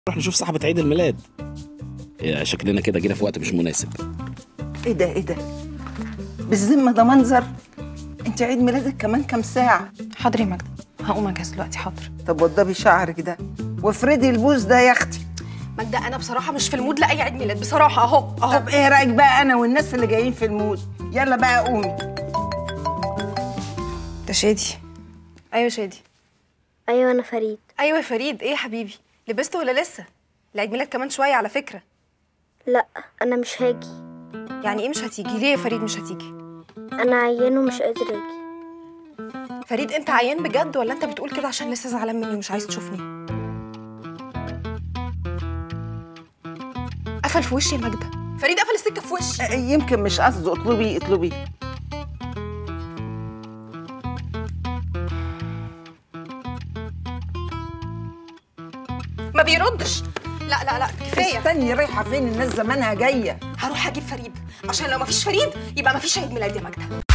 نروح نشوف صاحبة عيد الميلاد يا شكلنا كده جينا في وقت مش مناسب ايه ده ايه ده بالذمه ده منظر انت عيد ميلادك كمان كام ساعه حاضر يا ماجدة هقوم اجهز دلوقتي حاضر طب وضبي شعرك ده وافردي البوز ده يا اختي ماجدة انا بصراحة مش في المود لأي عيد ميلاد بصراحة اهو اهو طب ايه رايك بقى انا والناس اللي جايين في المود يلا بقى قومي ده شادي ايوه شادي ايوه انا فريد ايوه يا فريد ايه يا حبيبي لبست ولا لسه العيد ميلاد كمان شوية على فكرة لا انا مش هاجي يعني ايه مش هتيجي ليه يا فريد مش هتيجي انا عيان ومش قادر اجي فريد انت عيان بجد ولا انت بتقول كده عشان لسه زعلان مني ومش عايز تشوفني قفل في وشي يا ماجدة فريد قفل السكة في وشي آه، يمكن مش قصده اطلبي اطلبي ما بيردش لا لا لا كفاية استني رايحه فين الناس زمانها جايه هروح اجيب فريد عشان لو مفيش فريد يبقى مفيش عيد ميلاد يا ماجدة